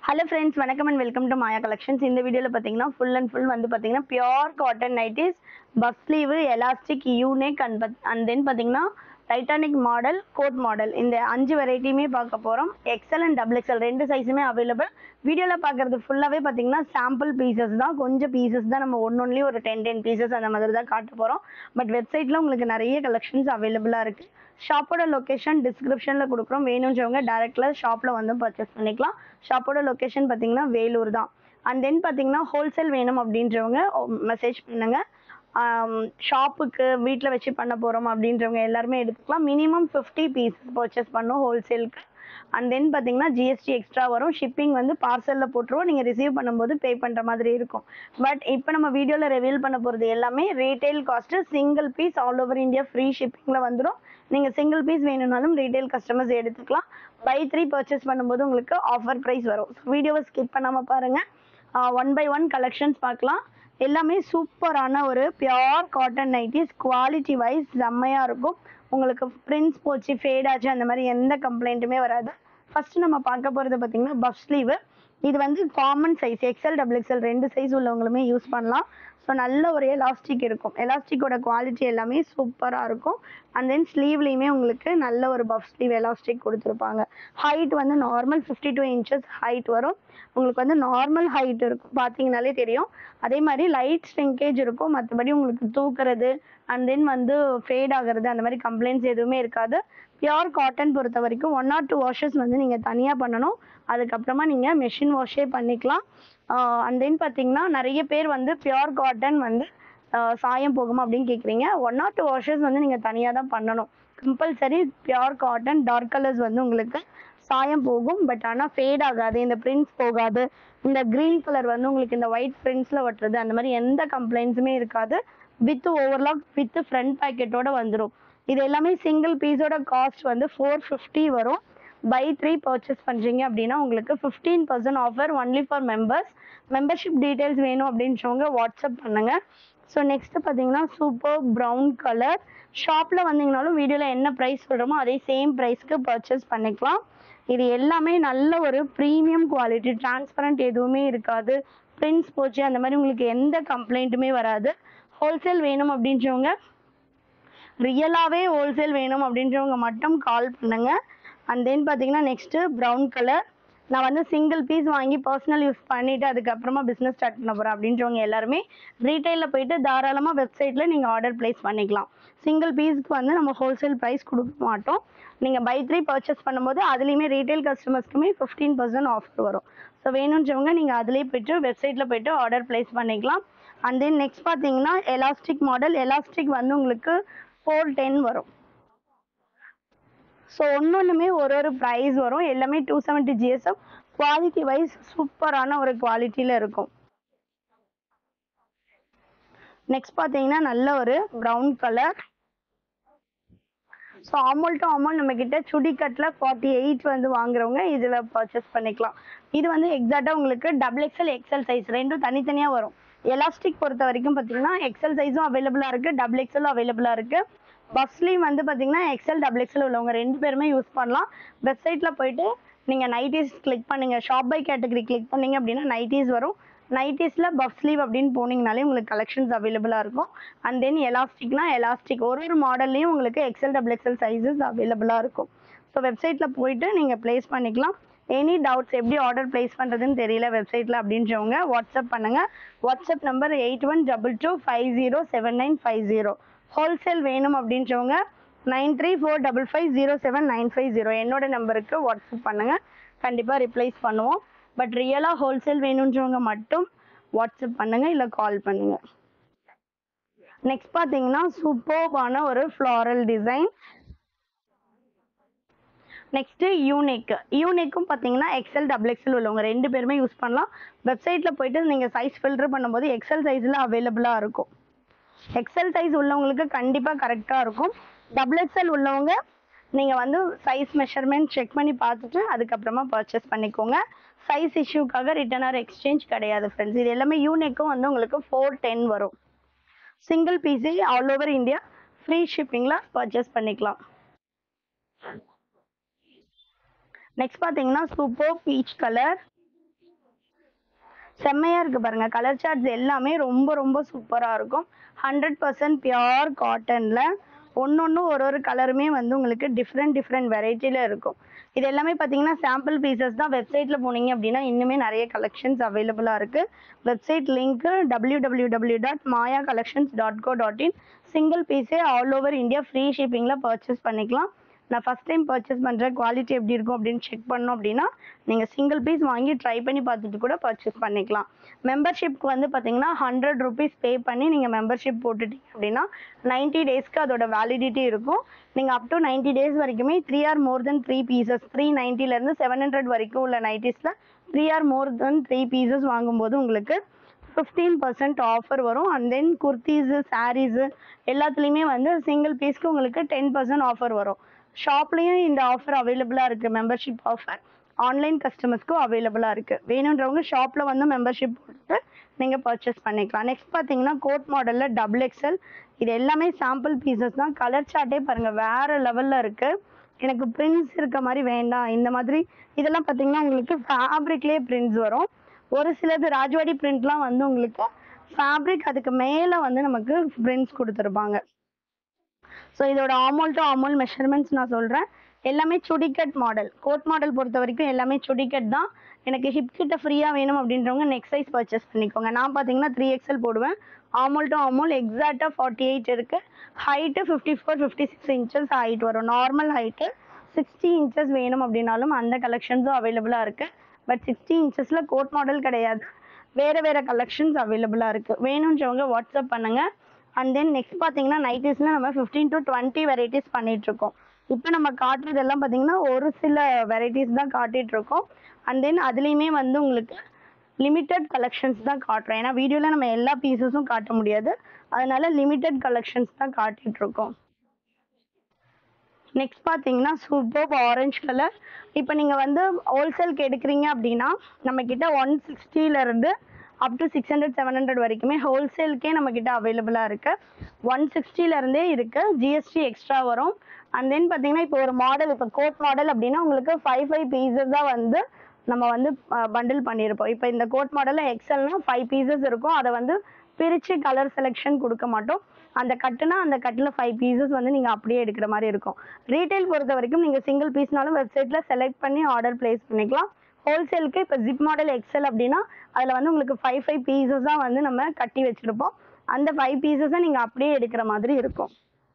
hello friends வணக்கம் and welcome to Maya collections இந்த வீடியோவில் பார்த்தீங்கன்னா ஃபுல் அண்ட் ஃபுல் வந்து பார்த்தீங்கன்னா pure cotton nighties puff sleeve elastic unique and and then பார்த்தீங்கன்னா டைட்டானிக் மாடல் கோட் மாடல் இந்த அஞ்சு வெரைட்டியுமே பார்க்க போகிறோம் எக்ஸல் அண்ட் டபுள் எக்ஸல் ரெண்டு சைஸுமே அவைலபிள் வீடியோவில் பார்க்குறது ஃபுல்லாகவே பார்த்தீங்கன்னா சாம்பிள் பீசஸ் தான் கொஞ்சம் பீசஸ் தான் நம்ம ஒன்று ஒன்லி ஒரு டென் டென் பீசஸ் அந்த மாதிரி தான் காட்ட போகிறோம் பட் வெப்சைட்டில் உங்களுக்கு நிறைய கலெக்ஷன்ஸ் அவைலபிளாக இருக்குது ஷாப்போட லொக்கேஷன் டிஸ்கிரிப்ஷனில் கொடுக்குறோம் வேணுன்றவங்க டேரெக்டில் ஷாப்பில் வந்து பர்ச்சேஸ் பண்ணிக்கலாம் ஷாப்போட லொக்கேஷன் பார்த்தீங்கன்னா வேலூர் தான் அண்ட் தென் பார்த்தீங்கன்னா ஹோல்சேல் வேணும் அப்படின்றவங்க மெசேஜ் பண்ணுங்க ஷாப்புக்கு வீட்டில் வச்சு பண்ண போகிறோம் அப்படின்றவங்க எல்லாருமே எடுத்துக்கலாம் மினிமம் ஃபிஃப்டி பீசஸ் பர்ச்சேஸ் பண்ணும் ஹோல்சேலுக்கு அண்ட் தென் பார்த்தீங்கன்னா ஜிஎஸ்டி எக்ஸ்ட்ரா வரும் ஷிப்பிங் வந்து பார்சலில் போட்டுருவோம் நீங்கள் ரிசீவ் பண்ணும்போது பே பண்ணுற மாதிரி இருக்கும் பட் இப்போ நம்ம வீடியோவில் ரிவீல் பண்ண போகிறது எல்லாமே retail cost single piece all over India free ஷிப்பிங்கில் வந்துடும் நீங்கள் சிங்கிள் பீஸ் வேணும்னாலும் ரீட்டைல் கஸ்டமர்ஸ் எடுத்துக்கலாம் பை த்ரீ பர்ச்சேஸ் பண்ணும்போது உங்களுக்கு ஆஃபர் ப்ரைஸ் வரும் வீடியோவை ஸ்கிப் பண்ணாமல் பாருங்கள் ஒன் பை ஒன் கலெக்ஷன்ஸ் பார்க்கலாம் எல்லாமே சூப்பரான ஒரு pure cotton nighties quality wise செம்மையாக இருக்கும் உங்களுக்கு பிரிண்ட்ஸ் போச்சு ஃபேட் ஆச்சு அந்த மாதிரி எந்த கம்ப்ளைண்ட்டுமே வராது ஃபர்ஸ்ட் நம்ம பார்க்க போகிறது பார்த்தீங்கன்னா பஃப் ஸ்லீவு இது வந்து common size XL double XL ரெண்டு சைஸ் உள்ளவங்களுமே யூஸ் பண்ணலாம் ஸோ நல்ல ஒரு எலாஸ்டிக் இருக்கும் எலாஸ்டிக்கோட குவாலிட்டி எல்லாமே சூப்பராக இருக்கும் அண்ட் தென் ஸ்லீவ்லேயுமே உங்களுக்கு நல்ல ஒரு பஃப் ஸ்லீவ் எலாஸ்டிக் கொடுத்துருப்பாங்க ஹைட் வந்து normal fifty two inches height வரும் உங்களுக்கு வந்து நார்மல் ஹைட் இருக்கும் பார்த்தீங்கனாலே தெரியும் அதே மாதிரி லைட் ஸ்ட்ரிங்கேஜ் இருக்கும் மற்றபடி உங்களுக்கு தூக்குறது அண்ட் தென் வந்து ஃபேட் ஆகிறது அந்த மாதிரி கம்ப்ளைண்ட்ஸ் எதுவுமே இருக்காது பியோர் காட்டன் பொறுத்த வரைக்கும் ஒன் ஆர் டூ வாஷஸ் வந்து நீங்கள் தனியாக பண்ணணும் அதுக்கப்புறமா நீங்கள் மெஷின் வாஷே பண்ணிக்கலாம் அண்ட் தென் பார்த்தீங்கன்னா நிறைய பேர் வந்து பியோர் காட்டன் வந்து ஆஹ் சாயம் போகுமா அப்படின்னு கேட்குறீங்க ஒன் ஆர் டூ வாஷஸ் வந்து நீங்கள் தனியாக தான் பண்ணணும் compulsory pure cotton dark colours வந்து உங்களுக்கு சாயம் போகும் பட் ஆனால் ஃபேட் ஆகாது இந்த பிரிண்ட்ஸ் போகாது இந்த க்ரீன் கலர் வந்து உங்களுக்கு இந்த ஒயிட் பிரிண்ட்ஸில் ஒட்டுறது அந்த மாதிரி எந்த கம்ப்ளைண்ட்ஸுமே இருக்காது வித் ஓவர்லாக் வித் ஃப்ரண்ட் பேக்கெட்டோட வந்துடும் இது எல்லாமே சிங்கிள் பீஸோட காஸ்ட் வந்து ஃபோர் ஃபிஃப்டி வரும் பை த்ரீ பர்ச்சேஸ் பண்ணுறீங்க அப்படின்னா உங்களுக்கு fifteen percent offer only for members membership details வேணும் அப்படின்றவங்க வாட்ஸ்அப் பண்ணுங்கள் ஸோ நெக்ஸ்ட் பார்த்தீங்கன்னா சூப்பர் ப்ரௌன் கலர் ஷாப்பில் வந்தீங்கனாலும் வீடியோவில் என்ன ப்ரைஸ் சொல்கிறோமோ அதே சேம் ப்ரைஸ்க்கு பர்ச்சேஸ் பண்ணிக்கலாம் இது எல்லாமே நல்ல ஒரு ப்ரீமியம் குவாலிட்டி டிரான்ஸ்பரண்ட் எதுவுமே இருக்காது பிரிண்ட்ஸ் போச்சு அந்த மாதிரி உங்களுக்கு எந்த கம்ப்ளைண்ட்டுமே வராது ஹோல்சேல் வேணும் அப்படின்றவங்க ரியலாகவே ஹோல்சேல் வேணும் அப்படின்றவங்க மட்டும் கால் பண்ணுங்க அண்ட் தென் பார்த்தீங்கன்னா நெக்ஸ்ட்டு ப்ரௌன் கலர் நான் வந்து சிங்கிள் பீஸ் வாங்கி பர்சனல் யூஸ் பண்ணிவிட்டு அதுக்கப்புறமா பிஸ்னஸ் ஸ்டார்ட் பண்ண போகிறேன் அப்படின்றவங்க எல்லாருமே ரீட்டைலில் போயிட்டு தாராளமாக வெப்சைட்டில் நீங்கள் ஆர்டர் ப்ளேஸ் பண்ணிக்கலாம் சிங்கிள் பீஸ்க்கு வந்து நம்ம ஹோல்சேல் ப்ரைஸ் கொடுக்க மாட்டோம் நீங்கள் பை த்ரீ பர்ச்சேஸ் பண்ணும்போது அதுலேயுமே ரீட்டைல் கஸ்டமர்ஸ்க்குமே ஃபிஃப்டீன் பர்சன்ட் ஆஃபர் வரும் ஸோ வேணுன்றவங்க நீங்கள் அதுலேயே போயிட்டு வெப்சைட்டில் போயிட்டு ஆர்டர் ப்ளேஸ் பண்ணிக்கலாம் அண்ட் தென் நெக்ஸ்ட் பார்த்தீங்கன்னா எலாஸ்டிக் மாடல் எலாஸ்டிக் வந்து உங்களுக்கு ஃபோர் டென் வரும் ஸோ ஒன்று ஒன்றுமே ஒரு ஒரு ப்ரைஸ் வரும் எல்லாமே two seventy GSM quality wise சூப்பரான ஒரு குவாலிட்டியில் இருக்கும் நெக்ஸ்ட் பார்த்தீங்கன்னா நல்ல ஒரு brown colour so amount to amount நம்ம கிட்ட சுடி கட்டில் ஃபார்ட்டி எயிட் வந்து வாங்குறவங்க இதில் பர்ச்சேஸ் பண்ணிக்கலாம் இது வந்து எக்ஸாக்டாக உங்களுக்கு டபுள் எக்ஸல் எக்ஸல் சைஸ் ரெண்டும் தனித்தனியாக வரும் எலாஸ்டிக் பொறுத்த வரைக்கும் பார்த்தீங்கன்னா எக்ஸல் சைஸும் அவைலபிளாக இருக்குது டபுள் எக்ஸலும் அவைலபிளாக இருக்குது பஸ்லேயும் வந்து பார்த்தீங்கன்னா எக்ஸல் டபுள் எக்ஸல் உள்ளவங்க ரெண்டு பேருமே யூஸ் பண்ணலாம் வெப்சைட்டில் போயிட்டு நீங்கள் நைட்டிஸ் கிளிக் பண்ணுங்க ஷாப் பை கேட்டகரி கிளிக் பண்ணீங்க அப்படின்னா நைட்டிஸ் வரும் நைட்டிஸில் பஃப் ஸ்லீவ் அப்படின்னு போனீங்கனாலே உங்களுக்கு கலெக்ஷன்ஸ் அவைலபிளாக இருக்கும் அண்ட் தென் எலாஸ்டிக்னா எலாஸ்டிக் ஒரு ஒரு மாடல்லையும் உங்களுக்கு எக்ஸல் டபுள் எக்ஸல் சைஸஸ் அவைலபிளாக இருக்கும் ஸோ வெப்சைட்டில் போயிட்டு நீங்கள் ப்ளேஸ் பண்ணிக்கலாம் எனி டவுட்ஸ் எப்படி ஆர்டர் ப்ளேஸ் பண்ணுறதுன்னு தெரியல வெப்சைட்டில் அப்படின்றவங்க வாட்ஸ்அப் பண்ணுங்கள் WhatsApp number eight one double two five zero seven nine five zero wholesale வேணும் அப்படின்றவங்க nine three four double five zero seven nine five zero என்னோட நம்பருக்கு வாட்ஸ்அப் பண்ணுங்கள் கண்டிப்பாக ரிப்ளைஸ் பண்ணுவோம் பட் ரியலாக ஹோல்சேல் வேணுன்றவங்க மட்டும் வாட்ஸ்அப் பண்ணுங்கள் இல்லை கால் பண்ணுங்கள் நெக்ஸ்ட் பார்த்தீங்கன்னா சூப்பர்பான ஒரு ஃப்ளாரல் டிசைன் நெக்ஸ்ட்டு யூனிக் யூனிக்கும் பார்த்தீங்கன்னா எக்ஸல் டபுள் எக்ஸல் உள்ளவங்க ரெண்டு பேருமே யூஸ் பண்ணலாம் வெப்சைட்டில் போயிட்டு நீங்கள் சைஸ் ஃபில்டர் பண்ணும்போது எக்ஸல் சைஸில் அவைலபிளாக இருக்கும் எக்ஸல் சைஸ் உள்ளவங்களுக்கு கண்டிப்பாக கரெக்டாக இருக்கும் டபுள் எக்ஸல் உள்ளவங்க நீங்கள் வந்து சைஸ் மெஷர்மெண்ட் செக் பண்ணி பார்த்துட்டு அதுக்கப்புறமா பர்ச்சேஸ் பண்ணிக்கோங்க சைஸ் இஷ்யூக்காக ரிட்டர்ன் ஆர் எக்ஸ்சேஞ்ச் கிடையாது ஃப்ரெண்ட்ஸ் இது எல்லாமே யூனிக்கும் வந்து உங்களுக்கு ஃபோர் டென் வரும் சிங்கிள் பீஸே ஆல் ஓவர் இந்தியா ஃப்ரீ ஷிப்பிங்கில் பர்ச்சேஸ் பண்ணிக்கலாம் நெக்ஸ்ட் பார்த்தீங்கன்னா சூப்பர் பீச் கலர் செம்மையா இருக்கு பாருங்க கலர் சார்ட்ஸ் எல்லாமே ரொம்ப ரொம்ப சூப்பரா இருக்கும் ஹண்ட்ரட் பர்சன்ட் பியோர் காட்டன்ல ஒன்னொன்னும் ஒரு ஒரு கலருமே வந்து உங்களுக்கு டிஃப்ரெண்ட் டிஃப்ரெண்ட் வெரைட்டில இருக்கும் இது எல்லாமே பார்த்தீங்கன்னா சாம்பிள் பீசஸ் தான் வெப்சைட்ல போனீங்க அப்படின்னா இன்னுமே நிறைய கலெக்ஷன்ஸ் அவைலபிளா இருக்கு website link W W W dot Maya collections dot co dot in single பீஸே ஆல் ஓவர் இந்தியா ஃப்ரீ ஷிப்பிங்ல பர்ச்சேஸ் பண்ணிக்கலாம் நான் ஃபர்ஸ்ட் டைம் பர்ச்சேஸ் பண்ணுறேன் குவாலிட்டி எப்படி இருக்கும் அப்படின்னு செக் பண்ணோம் அப்படின்னா நீங்கள் சிங்கிள் பீஸ் வாங்கி ட்ரை பண்ணி பார்த்துட்டு கூட பர்ச்சேஸ் பண்ணிக்கலாம் மெம்பர்ஷிப்க்கு வந்து பார்த்தீங்கன்னா ஹண்ட்ரட் ருபீஸ் பே பண்ணி நீங்கள் மெம்பர்ஷிப் போட்டுட்டீங்க அப்படின்னா நைன்ட்டி டேஸ்க்கு அதோட வேலிடிட்டி இருக்கும் நீங்கள் அப் டு நைன்ட்டி டேஸ் வரைக்குமே three or more then three pieces three நைன்ட்டிலேருந்து செவன் ஹண்ட்ரட் வரைக்கும் உள்ள நைட்டிஸில் three or more then three pieces வாங்கும்போது உங்களுக்கு ஃபிஃப்டீன் பர்சன்ட் ஆஃபர் வரும் அண்ட் தென் குர்த்தீஸு சாரீஸு எல்லாத்துலேயுமே வந்து சிங்கிள் பீஸ்க்கு உங்களுக்கு டென் பர்சன்ட் ஆஃபர் வரும் ஷாப்லேயும் இந்த ஆஃபர் அவைலபிளாக இருக்குது மெம்பர்ஷிப் ஆஃபர் ஆன்லைன் கஸ்டமர்ஸ்க்கும் அவைலபிளாக இருக்குது வேணுன்றவங்க ஷாப்பில் வந்து மெம்பர்ஷிப் போட்டு நீங்கள் பர்ச்சேஸ் பண்ணிக்கலாம் நெக்ஸ்ட் பார்த்தீங்கன்னா கோட் மாடலில் டபுள் எக்ஸல் இது எல்லாமே சாம்பிள் பீசஸ் தான் கலர் சார்ட்டே பாருங்கள் வேறு லெவலில் இருக்குது எனக்கு பிரிண்ட்ஸ் இருக்க மாதிரி வேண்டாம் இந்த மாதிரி இதெல்லாம் பார்த்தீங்கன்னா உங்களுக்கு ஃபேப்ரிக்லேயே பிரிண்ட்ஸ் வரும் ஒரு சிலது ராஜ்வாடி பிரிண்ட்லாம் வந்து உங்களுக்கு ஃபேப்ரிக் அதுக்கு மேலே வந்து நமக்கு பிரிண்ட்ஸ் கொடுத்துருப்பாங்க ஸோ இதோட ஆமோல் டு ஆமோல் மெஷர்மெண்ட்ஸ் நான் சொல்கிறேன் எல்லாமே சுடிகட் மாடல் கோட் மாடல் பொறுத்த வரைக்கும் எல்லாமே சுடிகட் தான் எனக்கு ஹிப் கிட்ட ஃப்ரீயாக வேணும் அப்படின்றவங்க நெக்ஸ்ட் சைஸ் பர்ச்சேஸ் பண்ணிக்கோங்க நான் பார்த்தீங்கன்னா த்ரீ எக்ஸல் போடுவேன் ஆமோல் டு ஆமோல் எக்ஸாக்டாக ஃபார்ட்டி எயிட் இருக்குது height fifty four fifty six inches height வரும் நார்மல் ஹைட்டு சிக்ஸ்டி இன்ச்சஸ் வேணும் அப்படின்னாலும் அந்த கலெக்ஷன்ஸும் அவைலபிளாக இருக்குது பட் சிக்ஸ்டி இன்ச்சஸில் கோட் மாடல் கிடையாது வேறு வேறு கலெக்ஷன்ஸ் அவைலபிளாக இருக்குது வேணுன்றவங்க வாட்ஸ்அப் பண்ணுங்கள் அண்ட் தென் நெக்ஸ்ட் பார்த்தீங்கன்னா நைட்டிஸில் நம்ம ஃபிஃப்டீன் டு டுவெண்ட்டி வெரைட்டிஸ் பண்ணிகிட்ருக்கோம் இப்போ நம்ம காட்டுறதெல்லாம் பார்த்தீங்கன்னா ஒரு சில வெரைட்டிஸ் தான் காட்டிகிட்ருக்கோம் அண்ட் தென் அதுலேயுமே வந்து உங்களுக்கு லிமிட்டட் கலெக்ஷன்ஸ் தான் காட்டுறோம் ஏன்னா வீடியோவில் நம்ம எல்லா பீசஸும் காட்ட முடியாது அதனால லிமிட்டட் கலெக்ஷன்ஸ் தான் காட்டிகிட்ருக்கோம் நெக்ஸ்ட் பார்த்தீங்கன்னா சூப்பர் ஆரஞ்சு கலர் இப்போ நீங்கள் வந்து ஹோல்சேலுக்கு எடுக்கிறீங்க அப்படின்னா நம்மக்கிட்ட ஒன் சிக்ஸ்டியிலேருந்து up to six hundred seven hundred வரைக்குமே ஹோல்சேலுக்கே நம்மக்கிட்ட அவைலபிளாக இருக்குது ஒன் சிக்ஸ்டிலேருந்தே இருக்குது ஜிஎஸ்டி எக்ஸ்ட்ரா வரும் அண்ட் தென் பார்த்தீங்கன்னா இப்போ ஒரு மாடல் இப்போ கோட் மாடல் அப்படின்னா உங்களுக்கு ஃபைவ் ஃபைவ் பீசஸ் தான் வந்து நம்ம வந்து பண்டில் பண்ணியிருப்போம் இப்போ இந்த கோட் மாடலில் எக்ஸல்னா ஃபைவ் பீசஸ் இருக்கும் அதை வந்து பிரித்து கலர் செலெக்ஷன் கொடுக்க மாட்டோம் அந்த கட்டுனா அந்த கட்டில் ஃபைவ் பீசஸ் வந்து நீங்கள் அப்படியே எடுக்கிற மாதிரி இருக்கும் ரீட்டைல் பொறுத்த வரைக்கும் நீங்கள் சிங்கிள் பீஸ்னாலும் வெப்சைட்டில் செலக்ட் பண்ணி ஆர்டர் ப்ளேஸ் பண்ணிக்கலாம் ஹோல்சேலுக்கு இப்போ ஜிப் மாடல் எக்ஸல் அப்படின்னா அதில் வந்து உங்களுக்கு ஃபைவ் ஃபைவ் பீசஸ் தான் வந்து நம்ம கட்டி வச்சுருப்போம் அந்த ஃபைவ் பீசஸை நீங்கள் அப்படியே எடுக்கிற மாதிரி இருக்கும்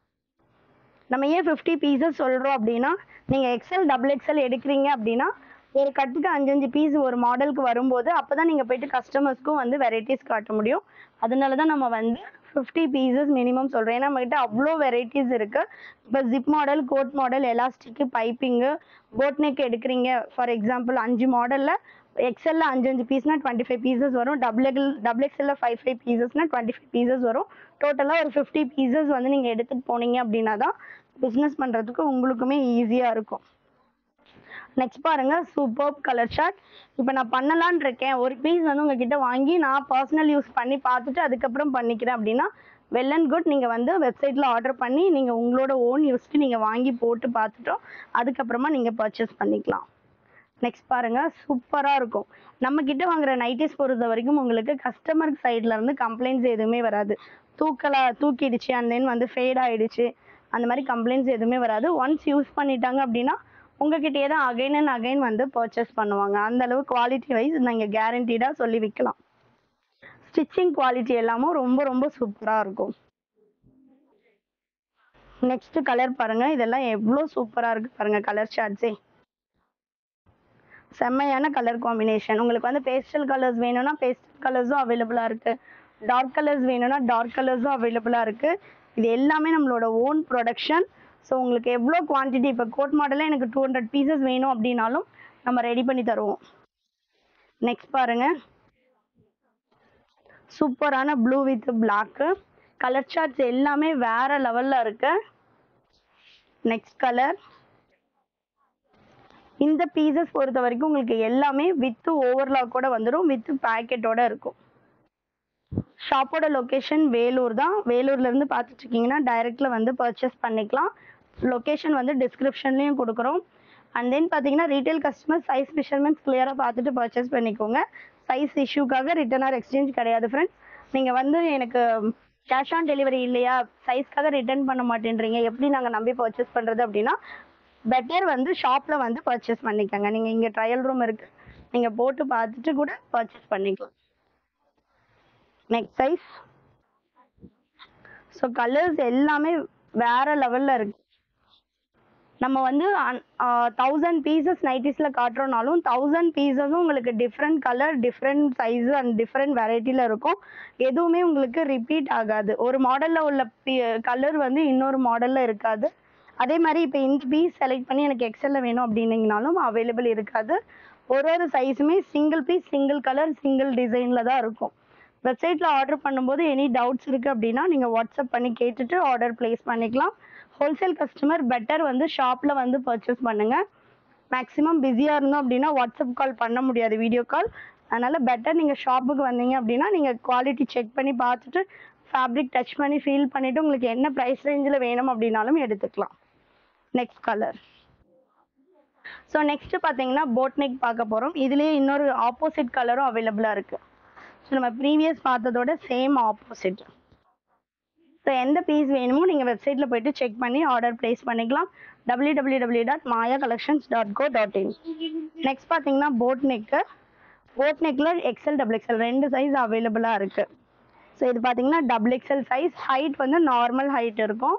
நம்ம ஏன் ஃபிஃப்டி பீசஸ் சொல்கிறோம் அப்படின்னா நீங்கள் எக்ஸல் டபுள் எக்ஸல் எடுக்கிறீங்க அப்படின்னா ஒரு கட்டுக்கு அஞ்சஞ்சு பீஸ் ஒரு மாடலுக்கு வரும்போது அப்போ தான் நீங்கள் போயிட்டு கஸ்டமர்ஸ்க்கும் வந்து வெரைட்டிஸ் காட்ட முடியும் அதனால தான் நம்ம வந்து ஃபிஃப்டி பீசஸ் மினிமம் சொல்கிறேன் ஏன்னா நம்மகிட்ட அவ்வளோ வெரைட்டிஸ் இருக்குது இப்போ zip model coat model elastic piping boat neck எடுக்கிறீங்க ஃபார் எக்ஸாம்பிள் அஞ்சு மாடலில் எக்ஸல்ல அஞ்சு அஞ்சு பீஸ்னா டுவெண்ட்டி ஃபைவ் பீசஸ் வரும் டபுள் எக்ஸல் டபுள் எக்ஸல்ல ஃபைவ் ஃபைவ் பீசஸ்னா டுவெண்ட்டி ஃபைவ் பீசஸ் வரும் டோட்டலாக ஒரு ஃபிஃப்டி பீசஸ் வந்து நீங்கள் எடுத்துகிட்டு போனீங்க அப்படின்னா தான் பிஸ்னஸ் பண்ணுறதுக்கு உங்களுக்குமே ஈஸியாக இருக்கும் நெக்ஸ்ட் பாருங்க சூப்பர் கலர் ஷார்ட் இப்போ நான் பண்ணலான் இருக்கேன் ஒரு பீஸ் வந்து உங்ககிட்ட வாங்கி நான் பர்சனல் யூஸ் பண்ணி பார்த்துட்டு அதுக்கப்புறம் பண்ணிக்கிறேன் அப்படின்னா வெல் அண்ட் குட் நீங்கள் வந்து வெப்சைட்டில் ஆர்டர் பண்ணி நீங்கள் உங்களோட ஓன் யூஸ்க்கு நீங்கள் வாங்கி போட்டு பார்த்துட்டோம் அதுக்கப்புறமா நீங்கள் பர்ச்சேஸ் பண்ணிக்கலாம் நெக்ஸ்ட் பாருங்க சூப்பராக இருக்கும் நம்ம கிட்ட வாங்குற நைட்டிஸ் பொறுத்த வரைக்கும் உங்களுக்கு கஸ்டமர் சைட்ல இருந்து கம்ப்ளைண்ட்ஸ் எதுவுமே வராது தூக்கலா தூக்கிடுச்சு அண்ட் தென் வந்து ஃபேட் ஆயிடுச்சு அந்த மாதிரி கம்ப்ளைண்ட்ஸ் எதுவுமே வராது ஒன்ஸ் யூஸ் பண்ணிட்டாங்க அப்படின்னா உங்ககிட்டயே தான் அகைன் அண்ட் அகைன் வந்து பர்ச்சேஸ் பண்ணுவாங்க அந்த அளவு குவாலிட்டி வைஸ் நீங்கள் கேரண்டீடாக சொல்லி விற்கலாம் ஸ்டிச்சிங் குவாலிட்டி எல்லாமும் ரொம்ப ரொம்ப சூப்பராக இருக்கும் நெக்ஸ்ட் கலர் பாருங்க இதெல்லாம் எவ்வளோ சூப்பராக இருக்கு பாருங்க கலர் ஷார்ட்ஸே செம்மையான கலர் காம்பினேஷன் உங்களுக்கு வந்து பேஸ்டல் கலர்ஸ் வேணும்னா பேஸ்டல் கலர்ஸும் அவைலபிளாக இருக்கு டார்க் கலர்ஸ் வேணும்னா டார்க் கலர்ஸும் அவைலபிளாக இருக்கு இது எல்லாமே நம்மளோட ஓன் ப்ரொடக்ஷன் ஸோ உங்களுக்கு எவ்வளோ குவான்டிட்டி இப்போ கோட் மாடலில் எனக்கு டூ ஹண்ட்ரட் பீசஸ் வேணும் அப்படின்னாலும் நம்ம ரெடி பண்ணி தருவோம் நெக்ஸ்ட் பாருங்க சூப்பரான blue with black colour charts எல்லாமே வேற லெவலில் இருக்கு நெக்ஸ்ட் கலர் இந்த பீசஸ் பொறுத்த வரைக்கும் உங்களுக்கு எல்லாமே வித் ஓவர்லாக்கோட வந்துடும் வித் பேக்கெட்டோட இருக்கும் ஷாப்போட லொக்கேஷன் வேலூர் தான் வேலூர்ல இருந்து பார்த்துட்டு இருக்கீங்கன்னா டைரக்ட்ல வந்து பர்ச்சேஸ் பண்ணிக்கலாம் லொக்கேஷன் வந்து டிஸ்கிரிப்ஷன்லயும் கொடுக்குறோம் அண்ட் தென் பார்த்தீங்கன்னா ரீட்டைல் கஸ்டமர் சைஸ் மெஷர்மெண்ட்ஸ் கிளியராக பார்த்துட்டு பர்ச்சேஸ் பண்ணிக்கோங்க சைஸ் இஷ்யூக்காக ரிட்டர்ன் ஆர் எக்ஸ்சேஞ்ச் கிடையாது ஃப்ரெண்ட்ஸ் நீங்கள் வந்து எனக்கு கேஷ் ஆன் டெலிவரி இல்லையா சைஸ்க்காக ரிட்டர்ன் பண்ண மாட்டேன்றீங்க எப்படி நாங்கள் நம்பி பர்ச்சேஸ் பண்ணுறது அப்படின்னா பெட்டர் வந்து ஷாப்பில் வந்து பர்ச்சேஸ் பண்ணிக்கோங்க நீங்கள் இங்கே ட்ரையல் ரூம் இருக்குது நீங்கள் போட்டு பார்த்துட்டு கூட பர்ச்சேஸ் பண்ணிக்கலாம் நெக்ஸ்ட் சைஸ் ஸோ கலர்ஸ் எல்லாமே வேற லெவலில் இருக்கு நம்ம வந்து தௌசண்ட் பீசஸ் நைட்டிஸில் காட்டுறோம்னாலும் தௌசண்ட் பீசஸும் உங்களுக்கு different colour different size and different வெரைட்டியில் இருக்கும் எதுவுமே உங்களுக்கு ரிப்பீட் ஆகாது ஒரு மாடலில் உள்ள கலர் வந்து இன்னொரு மாடலில் இருக்காது அதே மாதிரி இப்போ இந்த பீஸ் செலக்ட் பண்ணி எனக்கு எக்ஸலில் வேணும் அப்படின்னீங்கனாலும் அவைலபிள் இருக்காது ஒரு ஒரு சைஸுமே single piece single colour single டிசைனில் தான் இருக்கும் வெப்சைட்டில் ஆர்டர் பண்ணும்போது எனி டவுட்ஸ் இருக்குது அப்படின்னா நீங்கள் வாட்ஸ்அப் பண்ணி கேட்டுட்டு ஆர்டர் ப்ளேஸ் பண்ணிக்கலாம் ஹோல்சேல் கஸ்டமர் பெட்டர் வந்து ஷாப்பில் வந்து பர்ச்சேஸ் பண்ணுங்கள் மேக்ஸிமம் பிஸியாக இருந்தோம் அப்படின்னா வாட்ஸ்அப் கால் பண்ண முடியாது வீடியோ கால் அதனால் பெட்டர் நீங்கள் ஷாப்புக்கு வந்தீங்க அப்படின்னா நீங்கள் குவாலிட்டி செக் பண்ணி பார்த்துட்டு ஃபேப்ரிக் டச் பண்ணி ஃபீல் பண்ணிவிட்டு உங்களுக்கு என்ன ப்ரைஸ் ரேஞ்சில் வேணும் அப்படின்னாலும் எடுத்துக்கலாம் நெக்ஸ்ட் கலர் ஸோ நெக்ஸ்ட் பார்த்தீங்கன்னா போட் நெக் பார்க்க போகிறோம் இதுலேயே இன்னொரு ஆப்போசிட் கலரும் அவைலபிளாக இருக்குது ஸோ நம்ம ப்ரீவியஸ் பார்த்ததோட சேம் ஆப்போசிட் ஸோ எந்த பீஸ் வேணுமோ நீங்கள் வெப்சைட்டில் போயிட்டு செக் பண்ணி ஆர்டர் ப்ளேஸ் பண்ணிக்கலாம் W W W dot Maya collections dot co dot in next பார்த்தீங்கன்னா போட் நெக்கு போட் நெக்கில் எக்ஸல் டபுள் எக்ஸல் ரெண்டு சைஸ் அவைலபிளாக இருக்குது ஸோ இது பார்த்தீங்கன்னா டபுள் எக்ஸல் சைஸ் ஹைட் வந்து நார்மல் ஹைட் இருக்கும்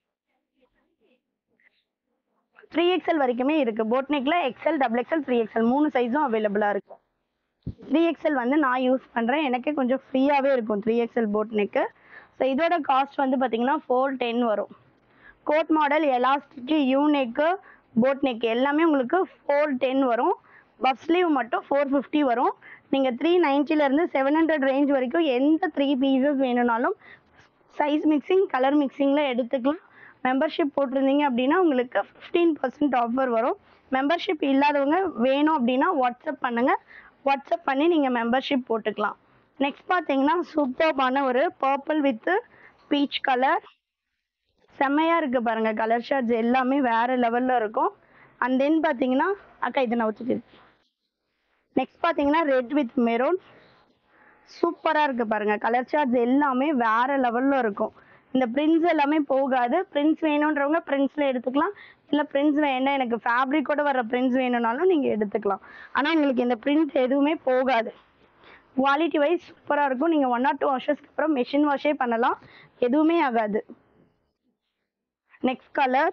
த்ரீ எக்ஸல் வரைக்குமே இருக்குது போட் நெக்கில் XL double XL three XL மூணு சைஸும் அவைலபிளாக இருக்குது த்ரீ எக்ஸல் வந்து நான் யூஸ் பண்ணுறேன் எனக்கே கொஞ்சம் ஃப்ரீயாகவே இருக்கும் three XL boat neck so இதோட காஸ்ட் வந்து பார்த்தீங்கன்னா ஃபோர் டென் வரும் coat model elastic U neck boat neck எல்லாமே உங்களுக்கு ஃபோர் டென் வரும் பஃப் ஸ்லீவ் மட்டும் ஃபோர் ஃபிஃப்டி வரும் நீங்கள் த்ரீ நைன்ட்டிலேருந்து செவன் ஹண்ட்ரட் ரேஞ்ச் வரைக்கும் எந்த த்ரீ பீசஸ் வேணும்னாலும் சைஸ் மிக்சிங் கலர் மிக்சிங்கில் எடுத்துக்கலாம் மெம்பர்ஷிப் போட்டிருந்தீங்க அப்படின்னா உங்களுக்கு ஃபிஃப்டீன் பர்சன்ட் ஆஃபர் வரும் மெம்பர்ஷிப் இல்லாதவங்க வேணும் அப்படின்னா வாட்ஸ்அப் பண்ணுங்கள் வாட்ஸ்அப் பண்ணி நீங்கள் மெம்பர்ஷிப் போட்டுக்கலாம் நெக்ஸ்ட் பார்த்தீங்கன்னா சூப்பர்பான ஒரு பர்பிள் வித் பீச் கலர் செம்மையாக இருக்குது பாருங்கள் கலர் ஷர்ட்ஸ் எல்லாமே வேறு லெவலில் இருக்கும் அண்ட் தென் பார்த்தீங்கன்னா அக்கா இதை நான் வச்சுட்டு நெக்ஸ்ட் பார்த்தீங்கன்னா ரெட் வித் மெரூன் சூப்பராக இருக்குது பாருங்கள் கலர் ஷர்ட்ஸ் எல்லாமே வேறு லெவலில் இருக்கும் இந்த பிரிண்ட்ஸ் எல்லாமே போகாது பிரிண்ட்ஸ் வேணுன்றவங்க பிரிண்ட்ஸில் எடுத்துக்கலாம் இல்லை பிரிண்ட்ஸ் வேண்டாம் எனக்கு ஃபேப்ரிக்கோட வர பிரிண்ட்ஸ் வேணும்னாலும் நீங்கள் எடுத்துக்கலாம் ஆனால் உங்களுக்கு இந்த பிரிண்ட் எதுவுமே போகாது குவாலிட்டி வைஸ் சூப்பராக இருக்கும் நீங்கள் ஒன் ஆர் டூ வாஷஸ்க்கு அப்புறம் மெஷின் வாஷே பண்ணலாம் எதுவுமே ஆகாது நெக்ஸ்ட் கலர்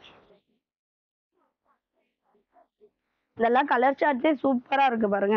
இதெல்லாம் கலர் சார்ட்டே சூப்பராக இருக்கு பாருங்க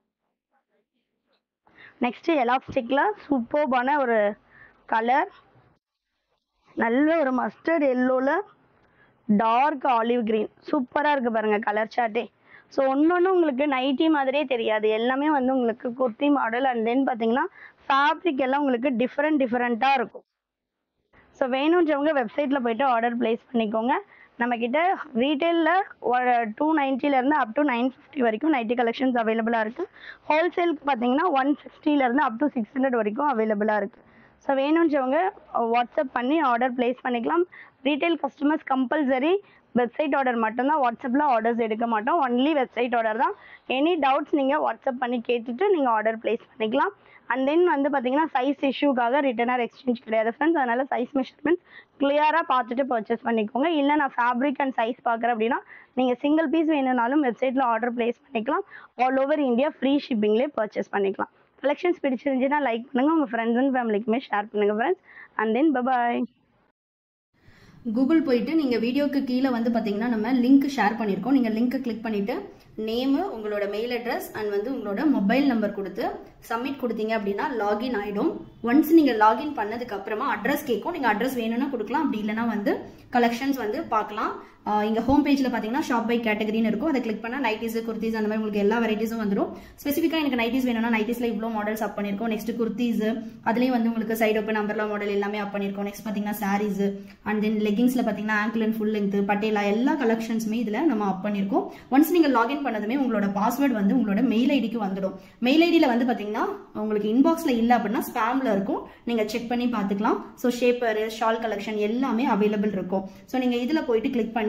நெக்ஸ்ட் எலாஸ்டிக்ல சூப்பர்பான ஒரு கலர் நல்ல ஒரு மஸ்டர்ட் எல்லோல டார்க் ஆலிவ் கிரீன் சூப்பராக இருக்கு பாருங்க கலர் சார்ட்டே ஸோ ஒன்று உங்களுக்கு நைட்டி மாதிரியே தெரியாது எல்லாமே வந்து உங்களுக்கு குர்த்தி மாடல் அண்ட் தென் பார்த்தீங்கன்னா ஃபேப்ரிக் எல்லாம் உங்களுக்கு டிஃப்ரெண்ட் டிஃப்ரெண்ட்டாக இருக்கும் ஸோ வேணுன்றவங்க வெப்சைட்டில் போயிட்டு ஆர்டர் ப்ளேஸ் பண்ணிக்கோங்க நம்மக்கிட்ட ரீட்டெயிலில் டூ நைன்ட்டிலேருந்து அப் டு நைன் ஃபிஃப்டி வரைக்கும் நைட்டி கலெக்ஷன்ஸ் அவைலபிளாக இருக்குது ஹோல்சேலுக்கு பார்த்தீங்கன்னா ஒன் சிக்ஸ்டிலேருந்து அப் டு சிக்ஸ் ஹண்ட்ரட் வரைக்கும் அவைலபிளாக இருக்குது ஸோ வேணுன்றவங்க வாட்ஸ்அப் பண்ணி ஆர்டர் ப்ளேஸ் பண்ணிக்கலாம் retail customers compulsory website order மட்டும்தான் வாட்ஸ்அப்பில் ஆர்டர்ஸ் எடுக்க மாட்டோம் ஒன்லி வெப்சைட் ஆர்டர் தான் எனி டவுட்ஸ் நீங்கள் வாட்ஸ்அப் பண்ணி கேட்டுட்டு நீங்கள் ஆர்டர் ப்ளேஸ் பண்ணிக்கலாம் அண்ட் தென் வந்து பார்த்தீங்கன்னா சைஸ் இஷ்யூக்காக ரிட்டர்ன் ஆர் எக்ஸ்சேஞ்ச் கிடையாது ஃப்ரெண்ட்ஸ் அதனால சைஸ் மெஷர்மெண்ட்ஸ் கிளியராக பார்த்துட்டு பர்ச்சேஸ் பண்ணிக்கோங்க இல்லை நான் ஃபேப்ரிக் அண்ட் சைஸ் பார்க்குறேன் அப்படின்னா நீங்கள் சிங்கிள் பீஸ் வேணும்னாலும் வெப்சைட்டில் ஆர்டர் ப்ளேஸ் பண்ணிக்கலாம் ஆல் ஓவர் இந்தியா ஃப்ரீ ஷிப்பிங்லேயே பர்ச்சேஸ் பண்ணிக்கலாம் கலெக்ஷன்ஸ் பிடிச்சிருந்துச்சுன்னா லைக் பண்ணுங்கள் உங்கள் ஃப்ரெண்ட்ஸ் அண்ட் ஃபேமிலிக்குமே ஷேர் பண்ணுங்கள் friends and then bye bye Google போயிட்டு நீங்கள் வீடியோக்கு கீழே வந்து பார்த்தீங்கன்னா நம்ம லிங்க் ஷேர் பண்ணியிருக்கோம் நீங்கள் லிங்க்கை கிளிக் பண்ணிவிட்டு நேமு உங்களோட மெயில் அட்ரஸ் அண்ட் வந்து உங்களோட மொபைல் நம்பர் கொடுத்து சப்மிட் கொடுத்தீங்க அப்படின்னா லாகின் ஆகிடும் ஒன்ஸ் நீங்கள் லாகின் பண்ணதுக்கு அப்புறமா அட்ரஸ் கேட்கும் நீங்கள் அட்ரஸ் வேணும்னா கொடுக்கலாம் அப்படி இல்லைனா வந்து கலெக்ஷன்ஸ் வந்து பார்க்கலாம் இங்கே ஹோம் பேஜில் பார்த்தீங்கன்னா ஷாப் பை கேட்டகரின்னு இருக்கும் அதை கிளிக் பண்ணால் நைட்டிஸ் குர்த்திஸ் அந்த மாதிரி உங்களுக்கு எல்லா வெரைட்டிஸும் வந்துடும் ஸ்பெசிஃபிக்காக எனக்கு நைட்டிஸ் வேணும்னா நைட்டிஸில் இவ்வளோ மாடல்ஸ் அப் பண்ணியிருக்கோம் நெக்ஸ்ட் குர்த்திஸ் அதுலேயும் வந்து உங்களுக்கு சைடு ஓப்பன் அம்பர்லா மாடல் எல்லாமே அப் பண்ணியிருக்கோம் நெக்ஸ்ட் பார்த்தீங்கன்னா சாரீஸ் அண்ட் தென் லெகிங்ஸில் பார்த்தீங்கன்னா ankle and full length Patiala எல்லா கலெக்ஷன்ஸுமே இதில் நம்ம அப் பண்ணியிருக்கோம் ஒன்ஸ் நீங்கள் லாகின் பண்ணதுமே உங்களோட பாஸ்வேர்டு வந்து உங்களோட மெயில் ஐடிக்கு வந்துடும் மெயில் ஐடியில் வந்து பார்த்தீங்கன்னா உங்களுக்கு இன்பாக்ஸில் இல்லை அப்படின்னா ஸ்பேமில் இருக்கும் நீங்கள் செக் பண்ணி பார்த்துக்கலாம் ஸோ ஷேப்பர் ஷால் கலெக்ஷன் எல்லாமே அவைலபிள் இருக்கும் ஸோ நீங்கள் இதில் போயிட்டு கிளிக் பண்ணி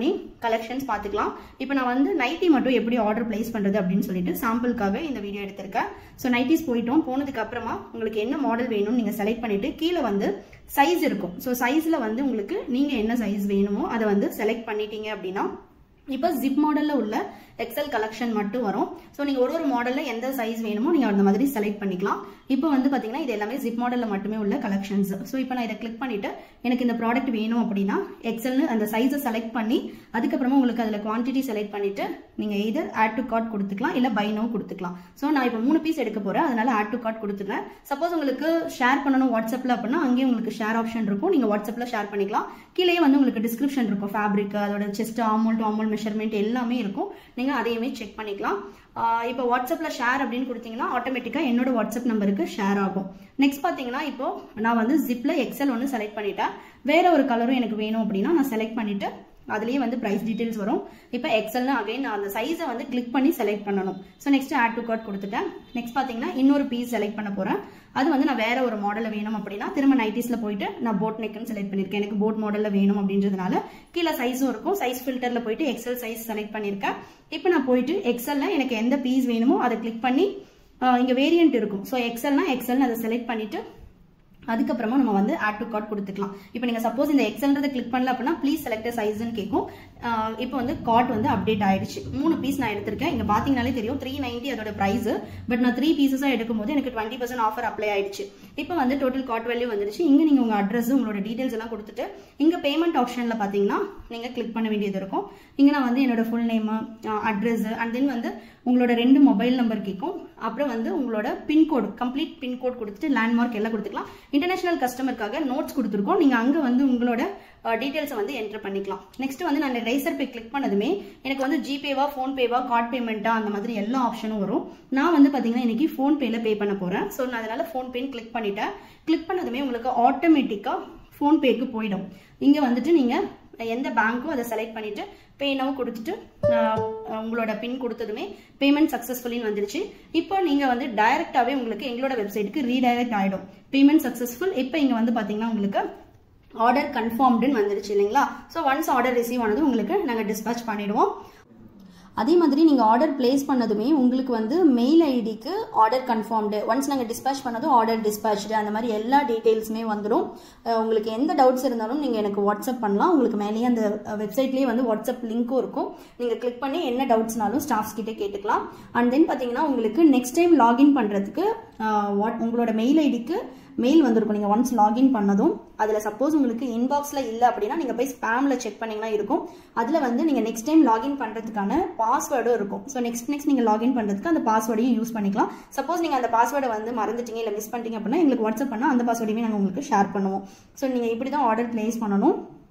பண்ணி கலெக்ஷன்ஸ் பார்த்துக்கலாம் இப்போ நான் வந்து நைட்டி மட்டும் எப்படி ஆர்டர் பிளேஸ் பண்ணுறது அப்படின்னு சொல்லிட்டு சாம்பிளுக்காக இந்த வீடியோ எடுத்திருக்கேன் ஸோ நைட்டிஸ் போயிட்டோம் போனதுக்கு அப்புறமா உங்களுக்கு என்ன மாடல் வேணும்னு நீங்கள் செலக்ட் பண்ணிட்டு கீழே வந்து சைஸ் இருக்கும் ஸோ சைஸில் வந்து உங்களுக்கு நீங்கள் என்ன சைஸ் வேணுமோ அதை வந்து செலக்ட் பண்ணிட்டீங்க அப்படின்னா இப்போ ஜிப் மாடலில் உள்ள எக்ஸல் கலெக்ஷன் மட்டும் வரும் ஸோ நீங்கள் ஒரு ஒரு மாடலில் எந்த சைஸ் வேணுமோ நீங்கள் அந்த மாதிரி செலக்ட் பண்ணிக்கலாம் இப்போ வந்து பார்த்தீங்கன்னா இது எல்லாமே ஜிப் மாடலில் மட்டுமே உள்ள கலெக்ஷன்ஸ் ஸோ இப்போ நான் இதை கிளிக் பண்ணிவிட்டு எனக்கு இந்த ப்ராடக்ட் வேணும் அப்படின்னா எக்ஸல்னு அந்த சைஸை செலக்ட் பண்ணி அதுக்கப்புறமா உங்களுக்கு அதில் குவான்டிட்டி செலக்ட் பண்ணிவிட்டு நீங்கள் எதர் ஆட் டு கார்ட் கொடுத்துக்கலாம் இல்லை பை நோ கொடுத்துக்கலாம் ஸோ நான் இப்போ மூணு பீஸ் எடுக்க போகிறேன் அதனால ஆட் டு கார்ட் கொடுத்துக்கிறேன் சப்போஸ் உங்களுக்கு ஷேர் பண்ணணும் வாட்ஸ்அப்பில் அப்படின்னா அங்கேயும் உங்களுக்கு ஷேர் ஆப்ஷன் இருக்கும் நீங்கள் வாட்ஸ்அப்பில் ஷேர் பண்ணிக்கலாம் கீழே வந்து உங்களுக்கு டிஸ்கிரிப்ஷன் இருக்கும் ஃபேப்ரிக் அதோட chest armhole to armhole measurement எல்லாமே இருக்கும் நீங்கள் அதையுமே செக் பண்ணிக்கலாம் இப்போ வாட்ஸ்அப்பில் ஷேர் அப்படின்னு கொடுத்தீங்கன்னா ஆட்டோமேட்டிக்காக என்னோட வாட்ஸ்அப் நம்பருக்கு ஷேர் ஆகும் நெக்ஸ்ட் பார்த்தீங்கன்னா இப்போ நான் வந்து ஜிப்பில் எக்ஸல் ஒன்று செலக்ட் பண்ணிட்டேன் வேற ஒரு கலரும் எனக்கு வேணும் அப்படின்னா நான் செலக்ட் பண்ணிட்டு அதுலேயே வந்து ப்ரைஸ் டீட்டெயில்ஸ் வரும் இப்போ எக்ஸல்னு அகைன் நான் அந்த சைஸை வந்து கிளிக் பண்ணி செலக்ட் பண்ணணும் so next add to cart கொடுத்துட்டேன் நெக்ஸ்ட் பார்த்தீங்கன்னா இன்னொரு பீஸ் செலக்ட் பண்ண போகிறேன் அது வந்து நான் வேற ஒரு மாடலில் வேணும் அப்படின்னா திரும்ப நைட்டிஸில் போயிட்டு நான் போட் நெக்னு செலக்ட் பண்ணியிருக்கேன் எனக்கு போட் மாடலில் வேணும் அப்படின்றதுனால கீழே சைஸும் இருக்கும் சைஸ் ஃபில்டரில் போயிட்டு எக்ஸல் சைஸ் செலக்ட் பண்ணியிருக்கேன் இப்போ நான் போயிட்டு எக்ஸலில் எனக்கு எந்த பீஸ் வேணுமோ அதை கிளிக் பண்ணி இங்கே வேரியன்ட் இருக்கும் ஸோ எக்ஸல்னா எக்ஸல்னு அதை செலக்ட் பண்ணிட்டு அதுக்கப்புறமா நம்ம வந்து ஆட் டு கார்ட் கொடுத்துக்கலாம் இப்போ நீங்கள் சப்போஸ் இந்த எக்ஸல்ன்றதை கிளிக் பண்ணல அப்படின்னா ப்ளீஸ் செலக்ட் சைஸ்ன்னு கேட்கும் இப்போ வந்து கார்ட் வந்து அப்டேட் ஆயிடுச்சு மூணு பீஸ் நான் எடுத்திருக்கேன் இங்கே பார்த்தீங்கனாலே தெரியும் த்ரீ நைன்ட்டி அதோட ப்ரைஸ் பட் நான் த்ரீ பீசஸாக எடுக்கும்போது எனக்கு டுவெண்ட்டி பர்சன்ட் ஆஃபர் அப்ளை ஆயிடுச்சு இப்போ வந்து டோட்டல் கார்ட் வேல்யூ வந்துருச்சு இங்கே நீங்கள் உங்கள் அட்ரஸ் உங்களோட டீட்டெயில்ஸ் எல்லாம் கொடுத்துட்டு இங்கே பேமெண்ட் ஆப்ஷனில் பார்த்தீங்கன்னா நீங்கள் கிளிக் பண்ண வேண்டியது இருக்கும் இங்கே நான் வந்து என்னோட full name address and then வந்து உங்களோட ரெண்டு மொபைல் நம்பர் கேட்கும் அப்புறம் வந்து உங்களோட பின்கோடு கம்ப்ளீட் பின்கோட் கொடுத்துட்டு லேண்ட்மார்க் எல்லாம் கொடுத்துக்கலாம் இன்டர்நேஷனல் கஸ்டமருக்காக நோட்ஸ் கொடுத்துருக்கோம் நீங்கள் அங்கே வந்து உங்களோட டீட்டெயில்ஸை வந்து என்டர் பண்ணிக்கலாம் நெக்ஸ்ட் வந்து நான் ரைசர் பே கிளிக் பண்ணதுமே எனக்கு வந்து ஜிபேவா ஃபோன்பேவா கார்ட் பேமெண்ட்டா அந்த மாதிரி எல்லா ஆப்ஷனும் வரும் நான் வந்து பார்த்தீங்கன்னா இன்னைக்கு ஃபோன்பேல பே பண்ண போகிறேன் ஸோ நான் அதனால ஃபோன்பேன்னு கிளிக் பண்ணிட்டேன் கிளிக் பண்ணதுமே உங்களுக்கு ஆட்டோமேட்டிக்காக ஃபோன்பேக்கு போயிடும் இங்கே வந்துட்டு நீங்கள் எந்த பேங்க்கோ அதை செலக்ட் பண்ணிட்டு பே நவ் கொடுத்துட்டு உங்களோட பின் கொடுத்ததுமே பேமெண்ட் சக்ஸஸ்ஃபுல்லின்னு வந்துருச்சு இப்போ நீங்கள் வந்து டைரெக்டாகவே உங்களுக்கு எங்களோட வெப்சைட்டுக்கு ரீடைரக்ட் ஆகிடும் பேமெண்ட் சக்ஸஸ்ஃபுல் இப்போ இங்கே வந்து பார்த்தீங்கன்னா உங்களுக்கு ஆர்டர் கன்ஃபார்ம்டுன்னு வந்துருச்சு இல்லைங்களா ஸோ ஒன்ஸ் ஆர்டர் ரிசீவ் ஆனது உங்களுக்கு நாங்கள் டிஸ்பேச் பண்ணிடுவோம் அதே மாதிரி நீங்கள் ஆர்டர் பிளேஸ் பண்ணதுமே உங்களுக்கு வந்து மெயில் ஐடிக்கு ஆர்டர் கன்ஃபார்ம்டு ஒன்ஸ் நாங்கள் டிஸ்பேச் பண்ணதும் ஆர்டர் டிஸ்பேச்டு அந்த மாதிரி எல்லா டீட்டெயில்ஸுமே வந்துடும் உங்களுக்கு எந்த டவுட்ஸ் இருந்தாலும் நீங்கள் எனக்கு வாட்ஸ்அப் பண்ணலாம் உங்களுக்கு மேலேயே அந்த வெப்சைட்லேயே வந்து வாட்ஸ்அப் லிங்க்கும் இருக்கும் நீங்கள் கிளிக் பண்ணி என்ன டவுட்ஸ்னாலும் ஸ்டாஃப்ஸ் கிட்டே கேட்டுக்கலாம் அண்ட் தென் பார்த்தீங்கன்னா உங்களுக்கு நெக்ஸ்ட் டைம் லாகின் பண்ணுறதுக்கு வாட் உங்களோட மெயில் ஐடிக்கு மெயில் வந்திருக்கும் நீங்கள் ஒன்ஸ் லாகின் பண்ணதும் அதில் சப்போஸ் உங்களுக்கு இன்பாக்ஸில் இல்லை அப்படின்னா நீங்கள் போய் ஸ்பேமில் செக் பண்ணிங்கன்னா இருக்கும் அதில் வந்து நீங்கள் நெக்ஸ்ட் டைம் லாகின் பண்ணுறதுக்கான பாஸ்வேர்டும் இருக்கும் ஸோ நெக்ஸ்ட் நெக்ஸ்ட் நீங்கள் லாகின் பண்ணுறதுக்கு அந்த பாஸ்வேர்டையும் யூஸ் பண்ணிக்கலாம் சப்போஸ் நீங்கள் அந்த பாஸ்வேர்டை வந்து மறந்துட்டீங்க இல்லை மிஸ் பண்ணிட்டீங்க அப்படின்னா எங்களுக்கு வாட்ஸ்அப் பண்ணால் அந்த பாஸ்வேர்டையுமே நாங்கள் உங்களுக்கு ஷேர் பண்ணுவோம் ஸோ நீங்கள் இப்படி தான் ஆர்டர் பிளேஸ் பண்ணணும்